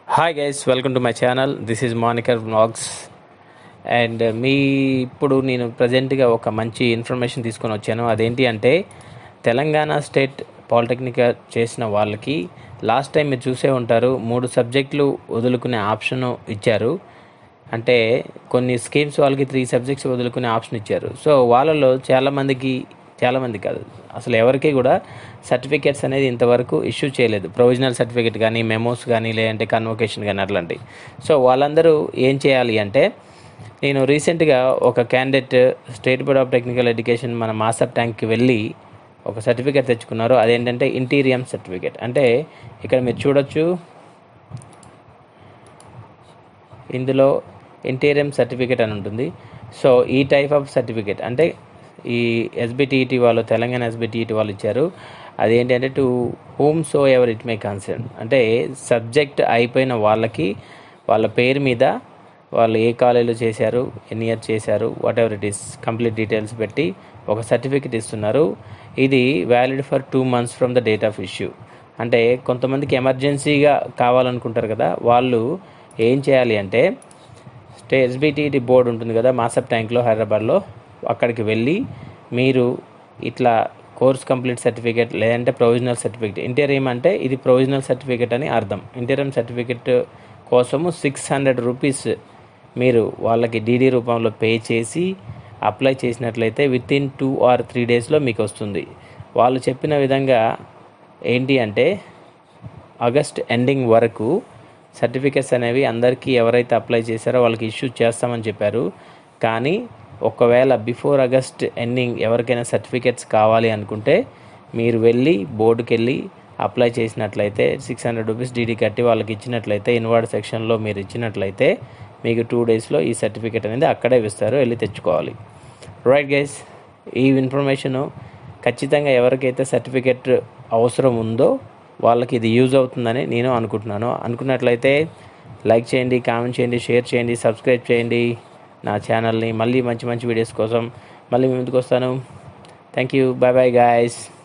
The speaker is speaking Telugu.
hi guys welcome to my channel this is Manikar vlogs and మీ ఇప్పుడు నేను ప్రజెంట్గా ఒక మంచి ఇన్ఫర్మేషన్ తీసుకొని వచ్చాను అదేంటి అంటే తెలంగాణ స్టేట్ పాలిటెక్నిక్ చేసిన వాళ్ళకి లాస్ట్ టైం మీరు చూసే ఉంటారు మూడు సబ్జెక్టులు వదులుకునే ఆప్షన్ ఇచ్చారు అంటే కొన్ని స్కీమ్స్ వాళ్ళకి త్రీ సబ్జెక్ట్స్ వదులుకునే ఆప్షన్ ఇచ్చారు సో వాళ్ళలో చాలామందికి చాలామంది కాదు అసలు ఎవరికి కూడా సర్టిఫికేట్స్ అనేది ఇంతవరకు ఇష్యూ చేయలేదు ప్రొవిజనల్ సర్టిఫికేట్ కానీ మెమోస్ కానీ లేదంటే కన్వొకేషన్ కానీ అట్లాంటివి సో వాళ్ళందరూ ఏం చేయాలి అంటే నేను రీసెంట్గా ఒక candidate state board of technical education మన మాసప్ ట్యాంక్కి వెళ్ళి ఒక సర్టిఫికేట్ తెచ్చుకున్నారు అదేంటంటే ఇంటీరియం సర్టిఫికేట్ అంటే ఇక్కడ మీరు చూడొచ్చు ఇందులో ఇంటీరియం సర్టిఫికేట్ అని ఉంటుంది సో ఈ టైప్ ఆఫ్ సర్టిఫికేట్ అంటే ఈ ఎస్బిటిఈటి వాళ్ళు తెలంగాణ ఎస్బిటిఈటి వాళ్ళు ఇచ్చారు అదేంటంటే to whomsoever it may concern అంటే సబ్జెక్ట్ అయిపోయిన వాళ్ళకి వాళ్ళ పేరు మీద వాళ్ళు ఏ కాలేజీలో చేశారు ఎన్ని ఇయర్ చేశారు whatever it is complete details పెట్టి ఒక సర్టిఫికేట్ ఇస్తున్నారు ఇది valid for two months from the date of issue అంటే కొంతమందికి ఎమర్జెన్సీగా కావాలనుకుంటారు కదా వాళ్ళు ఏం చేయాలి అంటే స్టే ఎస్బిటిటి బోర్డు ఉంటుంది కదా మాసప్ ట్యాంక్లో హైదరాబాద్లో అక్కడికి వెళ్ళి మీరు ఇట్లా కోర్స్ కంప్లీట్ సర్టిఫికేట్ లేదంటే ప్రొవిజనల్ సర్టిఫికేట్ ఇంటీరియం అంటే ఇది ప్రొవిజనల్ సర్టిఫికేట్ అని అర్థం ఇంటీరియం సర్టిఫికేట్ కోసము సిక్స్ హండ్రెడ్ రూపీస్ మీరు వాళ్ళకి డీడీ రూపంలో పే చేసి అప్లై చేసినట్లయితే within two or three డేస్లో మీకు వస్తుంది వాళ్ళు చెప్పిన విధంగా ఏంటి అంటే ఆగస్ట్ ఎండింగ్ వరకు సర్టిఫికెట్స్ అనేవి అందరికీ ఎవరైతే అప్లై చేశారో వాళ్ళకి ఇష్యూ చేస్తామని చెప్పారు కానీ ఒకవేళ బిఫోర్ ఆగస్ట్ ఎండింగ్ ఎవరికైనా సర్టిఫికెట్స్ కావాలి అనుకుంటే మీరు వెళ్ళి బోర్డుకి వెళ్ళి అప్లై చేసినట్లయితే సిక్స్ హండ్రెడ్ రూపీస్ డీడీ కట్టి వాళ్ళకి ఇచ్చినట్లయితే ఇన్వార్డ్ సెక్షన్లో మీరు ఇచ్చినట్లయితే మీకు టూ డేస్లో ఈ సర్టిఫికేట్ అనేది అక్కడే ఇస్తారు వెళ్ళి తెచ్చుకోవాలి రైట్ గైస్ ఈ ఇన్ఫర్మేషను ఖచ్చితంగా ఎవరికైతే సర్టిఫికేట్ అవసరం ఉందో వాళ్ళకి ఇది యూజ్ అవుతుందని నేను అనుకుంటున్నాను అనుకున్నట్లయితే లైక్ చేయండి కామెంట్ చేయండి షేర్ చేయండి సబ్స్క్రైబ్ చేయండి నా ఛానల్ని మళ్ళీ మంచి మంచి వీడియోస్ కోసం మళ్ళీ మీ ముందుకు వస్తాను thank you bye bye guys